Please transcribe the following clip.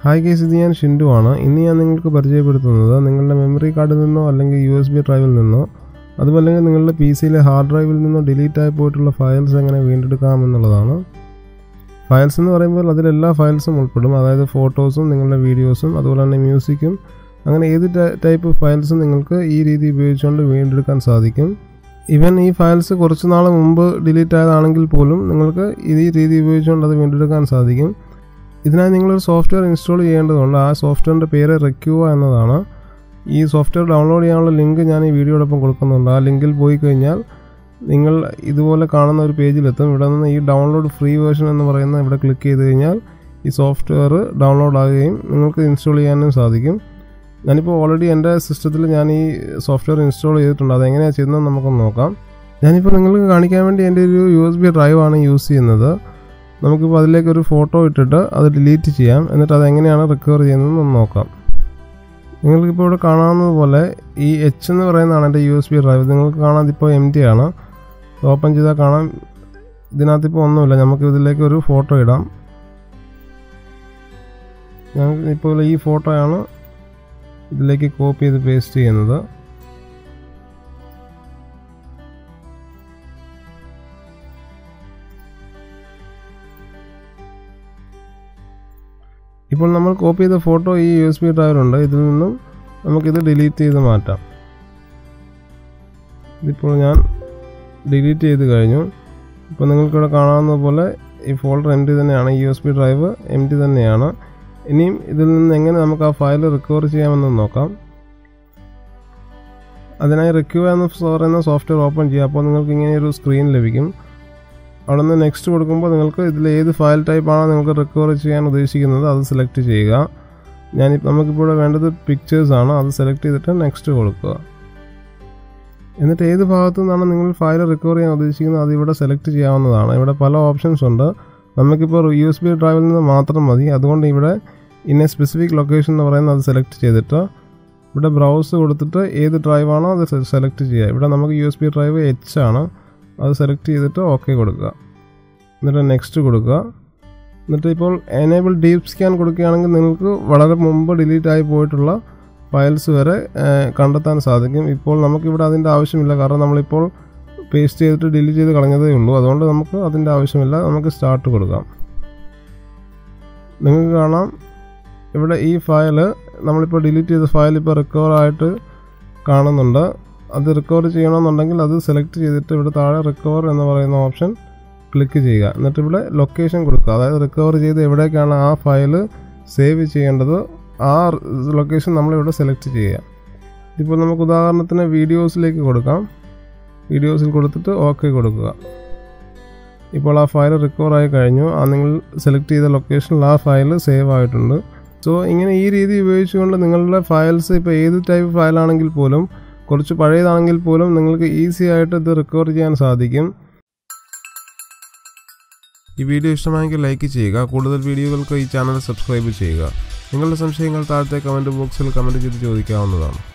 hi case ഇത് ഞാൻ ഷിൻഡു ആണ് ഇന്ന് ഞാൻ നിങ്ങൾക്ക് പരിചയപ്പെടുത്തുന്നത് നിങ്ങളുടെ മെമ്മറി കാർഡിൽ നിന്നോ അല്ലെങ്കിൽ യു എസ് ബി ഡ്രൈവിൽ നിന്നോ അതുമല്ലെങ്കിൽ നിങ്ങളുടെ പി സിയിലെ ഹാർഡ് ഡ്രൈവിൽ നിന്നോ ഡിലീറ്റ് ആയി പോയിട്ടുള്ള ഫയൽസ് എങ്ങനെ വീണ്ടെടുക്കാം എന്നുള്ളതാണ് ഫയൽസ് എന്ന് പറയുമ്പോൾ അതിലെല്ലാ ഫയൽസും ഉൾപ്പെടും അതായത് ഫോട്ടോസും നിങ്ങളുടെ വീഡിയോസും അതുപോലെ തന്നെ മ്യൂസിക്കും അങ്ങനെ ഏത് ടൈപ്പ് ഫയൽസും നിങ്ങൾക്ക് ഈ രീതി ഉപയോഗിച്ചുകൊണ്ട് വീണ്ടെടുക്കാൻ സാധിക്കും ഇവൻ ഈ ഫയൽസ് കുറച്ച് നാൾ മുമ്പ് ഡിലീറ്റ് ആയതാണെങ്കിൽ പോലും നിങ്ങൾക്ക് ഈ രീതി ഉപയോഗിച്ചുകൊണ്ട് അത് വീണ്ടെടുക്കാൻ സാധിക്കും ഇതിനായി നിങ്ങളൊരു സോഫ്റ്റ്വെയർ ഇൻസ്റ്റാൾ ചെയ്യേണ്ടതുണ്ട് ആ സോഫ്റ്റ്വെയറിൻ്റെ പേര് റെക്യൂവ എന്നതാണ് ഈ സോഫ്റ്റ്വെയർ ഡൗൺലോഡ് ചെയ്യാനുള്ള ലിങ്ക് ഞാൻ ഈ വീഡിയോടൊപ്പം കൊടുക്കുന്നുണ്ട് ആ ലിങ്കിൽ പോയി കഴിഞ്ഞാൽ നിങ്ങൾ ഇതുപോലെ കാണുന്ന ഒരു പേജിലെത്തും ഇവിടെ നിന്ന് ഈ ഡൗൺലോഡ് ഫ്രീ വേർഷൻ എന്ന് പറയുന്ന ഇവിടെ ക്ലിക്ക് ചെയ്ത് കഴിഞ്ഞാൽ ഈ സോഫ്റ്റ്വെയർ ഡൗൺലോഡ് ആകുകയും നിങ്ങൾക്ക് ഇൻസ്റ്റാൾ ചെയ്യാനും സാധിക്കും ഞാനിപ്പോൾ ഓൾറെഡി എൻ്റെ സിസ്റ്റത്തിൽ ഞാൻ ഈ സോഫ്റ്റ്വെയർ ഇൻസ്റ്റാൾ ചെയ്തിട്ടുണ്ട് അതെങ്ങനെയാണ് ചെയ്യുന്നത് നമുക്കൊന്ന് നോക്കാം ഞാനിപ്പോൾ നിങ്ങൾക്ക് കാണിക്കാൻ വേണ്ടി എൻ്റെ ഒരു യു എസ് ബി ഡ്രൈവാണ് യൂസ് ചെയ്യുന്നത് നമുക്കിപ്പോൾ അതിലേക്ക് ഒരു ഫോട്ടോ ഇട്ടിട്ട് അത് ഡിലീറ്റ് ചെയ്യാം എന്നിട്ട് അത് എങ്ങനെയാണ് റിക്കവർ ചെയ്യുന്നതെന്ന് ഒന്ന് നോക്കാം നിങ്ങൾക്കിപ്പോൾ ഇവിടെ കാണാവുന്നത് പോലെ ഈ എച്ച് എന്ന് പറയുന്നതാണ് എൻ്റെ യു എസ് ബി ഡ്രൈവ് നിങ്ങൾക്ക് കാണാൻ ഇപ്പോൾ എം ടി ആണ് ഓപ്പൺ ചെയ്താൽ കാണാം ഇതിനകത്ത് ഇപ്പോൾ ഒന്നുമില്ല നമുക്ക് ഇതിലേക്ക് ഒരു ഫോട്ടോ ഇടാം ഞങ്ങൾക്ക് ഇപ്പോൾ ഈ ഫോട്ടോയാണ് ഇതിലേക്ക് കോപ്പി ചെയ്ത് പേസ്റ്റ് ചെയ്യുന്നത് ഇപ്പോൾ നമ്മൾ കോപ്പി ചെയ്ത ഫോട്ടോ ഈ യു എസ് ബി ഡ്രൈവിലുണ്ട് ഇതിൽ നിന്നും നമുക്കിത് ഡിലീറ്റ് ചെയ്ത് മാറ്റാം ഇതിപ്പോൾ ഞാൻ ഡിലീറ്റ് ചെയ്ത് കഴിഞ്ഞു ഇപ്പോൾ നിങ്ങൾക്കിവിടെ കാണാവുന്ന പോലെ ഈ ഫോൾഡർ എം ടി തന്നെയാണ് U S B drive empty തന്നെയാണ് ഇനിയും ഇതിൽ നിന്ന് എങ്ങനെ നമുക്ക് ആ ഫയൽ റിക്കവർ ചെയ്യാമെന്ന് നോക്കാം അതിനായി റിക്യൂ എന്ന് പറയുന്ന സോഫ്റ്റ്വെയർ ഓപ്പൺ ചെയ്യുക അപ്പോൾ നിങ്ങൾക്ക് ഇങ്ങനെ ഒരു സ്ക്രീൻ ലഭിക്കും അവിടെ നിന്ന് നെക്സ്റ്റ് കൊടുക്കുമ്പോൾ നിങ്ങൾക്ക് ഇതിൽ ഏത് ഫയൽ ടൈപ്പാണോ നിങ്ങൾക്ക് റിക്കവർ ചെയ്യാൻ ഉദ്ദേശിക്കുന്നത് അത് സെലക്ട് ചെയ്യുക ഞാൻ നമുക്കിപ്പോൾ ഇവിടെ വേണ്ടത് പിക്ചേഴ്സാണ് അത് സെലക്ട് ചെയ്തിട്ട് നെക്സ്റ്റ് കൊടുക്കുക എന്നിട്ട് ഏത് ഭാഗത്തു നിന്നാണ് നിങ്ങൾ ഫയൽ റിക്കവർ ചെയ്യാൻ ഉദ്ദേശിക്കുന്നത് അത് ഇവിടെ സെലക്ട് ചെയ്യാവുന്നതാണ് ഇവിടെ പല ഓപ്ഷൻസ് ഉണ്ട് നമുക്കിപ്പോൾ യു എസ് ബി ഡ്രൈവിൽ നിന്ന് മാത്രം മതി അതുകൊണ്ട് ഇവിടെ ഇൻ എ സ്പെസിഫിക് ലൊക്കേഷൻ എന്ന് പറയുന്നത് അത് സെലക്ട് ചെയ്തിട്ട് ഇവിടെ ബ്രൗസ് കൊടുത്തിട്ട് ഏത് ഡ്രൈവാണോ അത് സെലക്ട് ചെയ്യുക ഇവിടെ നമുക്ക് U S B drive H ആണ് അത് സെലക്ട് ചെയ്തിട്ട് ഓക്കെ കൊടുക്കുക എന്നിട്ട് നെക്സ്റ്റ് കൊടുക്കുക എന്നിട്ട് ഇപ്പോൾ എനേബിൾ ഡീപ് സ്കാൻ കൊടുക്കുകയാണെങ്കിൽ നിങ്ങൾക്ക് വളരെ മുമ്പ് ഡിലീറ്റ് ആയി പോയിട്ടുള്ള ഫയൽസ് വരെ കണ്ടെത്താൻ സാധിക്കും ഇപ്പോൾ നമുക്കിവിടെ അതിൻ്റെ ആവശ്യമില്ല കാരണം നമ്മളിപ്പോൾ പേസ്റ്റ് ചെയ്തിട്ട് ഡിലീറ്റ് ചെയ്ത് കളഞ്ഞതേ ഉള്ളൂ അതുകൊണ്ട് നമുക്ക് അതിൻ്റെ ആവശ്യമില്ല നമുക്ക് സ്റ്റാർട്ട് കൊടുക്കാം നിങ്ങൾക്ക് കാണാം ഇവിടെ ഈ ഫയൽ നമ്മളിപ്പോൾ ഡിലീറ്റ് ചെയ്ത ഫയൽ ഇപ്പോൾ റിക്കവർ ആയിട്ട് കാണുന്നുണ്ട് അത് റിക്കവർ ചെയ്യണമെന്നുണ്ടെങ്കിൽ അത് സെലക്ട് ചെയ്തിട്ട് ഇവിടെ താഴെ റിക്കവർ എന്ന് പറയുന്ന ഓപ്ഷൻ ക്ലിക്ക് ചെയ്യുക എന്നിട്ട് ഇവിടെ ലൊക്കേഷൻ കൊടുക്കുക അതായത് റിക്കവർ ചെയ്ത് എവിടേക്കാണ് ആ ഫയൽ സേവ് ചെയ്യേണ്ടത് ആ ലൊക്കേഷൻ നമ്മളിവിടെ സെലക്ട് ചെയ്യുക ഇപ്പോൾ നമുക്ക് ഉദാഹരണത്തിന് വീഡിയോസിലേക്ക് കൊടുക്കാം വീഡിയോസിൽ കൊടുത്തിട്ട് ഓക്കെ കൊടുക്കുക ഇപ്പോൾ ആ ഫയൽ റിക്കവർ ആയി കഴിഞ്ഞു ആ നിങ്ങൾ സെലക്ട് ചെയ്ത ലൊക്കേഷനിൽ ആ ഫയൽ സേവ് ആയിട്ടുണ്ട് സോ ഇങ്ങനെ ഈ രീതി ഉപയോഗിച്ചുകൊണ്ട് നിങ്ങളുടെ ഫയൽസ് ഇപ്പോൾ ഏത് ടൈപ്പ് ഫയലാണെങ്കിൽ പോലും കുറച്ച് പഴയതാണെങ്കിൽ പോലും നിങ്ങൾക്ക് ഈസി ആയിട്ട് ഇത് റിക്കവർ ചെയ്യാൻ സാധിക്കും ഈ വീഡിയോ ഇഷ്ടമായെങ്കിൽ ലൈക്ക് ചെയ്യുക കൂടുതൽ വീഡിയോകൾക്ക് ഈ ചാനൽ സബ്സ്ക്രൈബ് ചെയ്യുക നിങ്ങളുടെ സംശയങ്ങൾ താഴത്തെ കമൻറ്റ് ബോക്സിൽ കമൻറ്റ് ചെയ്ത് ചോദിക്കാവുന്നതാണ്